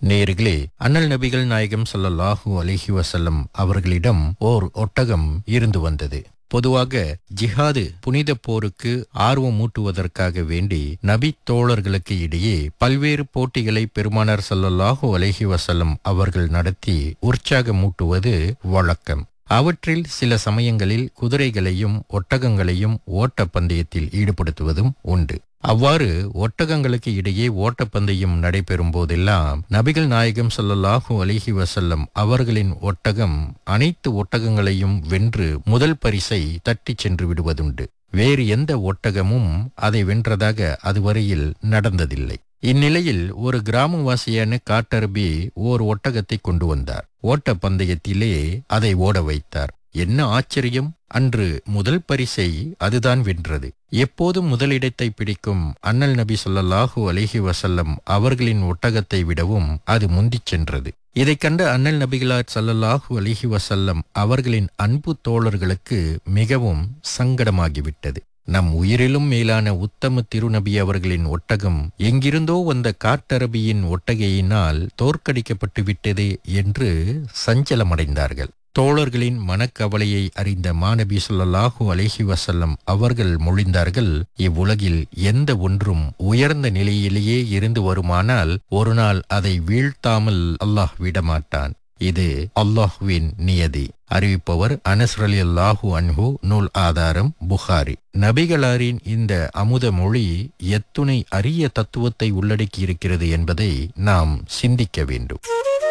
நேர்களே அண்ணல் நபிகள் நாயகம் ஸல்லல்லாஹு அலைஹி வஸல்லம் அவர்களிடம் ஓர் ஒட்டகம் இருந்து வந்தது பொதுவாக ஜிஹாது புனித போருக்கு ஆர்வம் மூட்டுவதற்காக வேண்டி நபி தோழர்களுக்கு இடையே பல்வேறு போட்டிகளை பெருமானார் ஸல்லல்லாஹு அலைஹி வஸல்லம் அவர்கள் நடத்தி உற்சாகமூட்டுவது வழக்கம் அவற்றில் சில சமயங்களில் குதிரைகளையும் ஒட்டகங்களையும் ஓட்ட பந்தயத்தில் ஈடுபடுத்துவதும் உண்டு அவ்வாறு ஒட்டகங்களுக்கு இடையே ஓட்டப்பந்தயம் நடைபெறும் போதெல்லாம் நபிகள் நாயகம் ஸல்லல்லாஹு அலைஹி வஸல்லம் அவர்களின் ஒட்டகம் அனைத்து ஒட்டகங்களையும் வென்று முதல் பரிசை தட்டிச் சென்று விடுவதுண்டு வேறு எந்த ஒட்டகமும் அதை வென்றதாக அதுவரையில் நடந்ததில்லை இந்நிலையில் ஒரு கிராமவாசியான காட்டரபி ஓர் ஒட்டகத்தை கொண்டு வந்தார் ஓட்ட பந்தயத்திலே அதை ஓட வைத்தார் என்ன ஆச்சரியம் அன்று முதல் பரிசை அதுதான் வென்றது எப்போதும் முதலிடத்தை பிடிக்கும் அண்ணல் நபி ஸல்லல்லாஹு அலைஹி வஸல்லம் அவர்களின் ஒட்டகத்தை விடவும் அது முந்திச் சென்றது இதைக் கண்ட அண்ணல் நபிகளார் ஸல்லல்லாஹு அலைஹி வஸல்லம் அவர்களின் அன்பு தோழர்களுக்கு மிகவும் சங்கடமாகிவிட்டது நம் உயிரிலும் மேலான உத்தம திருநபி அவர்களின் ஒட்டகம் எங்கிருந்தோ வந்த காட்டரபியின் ஒட்டகையினால் தோற்கடிக்கப்பட்டு விட்டதே என்று சஞ்சலமடைந்தார்கள் தோழர்களின் மனக்கவலையை அறிந்த மாநபி ஸல்லல்லாஹு அலைஹி வஸல்லம் அவர்கள் மொழிந்தார்கள் இவ்வுலகில் எந்த ஒன்றும் உயர்ந்த நிலையிலேயே இருந்து வருமானால் ஒரு நாள் அதை வீழ்த்தாமல் அல்லாஹ் விடமாட்டான் இது அல்லாஹுவின் நியதி அறிவிப்பவர் அனஸ்ரலி அல்லாஹு அன்ஹு நூல் ஆதாரம் புகாரி நபிகளாரின் இந்த அமுத மொழி எத்துணை அரிய தத்துவத்தை உள்ளடக்கி இருக்கிறது என்பதை நாம் சிந்திக்க வேண்டும்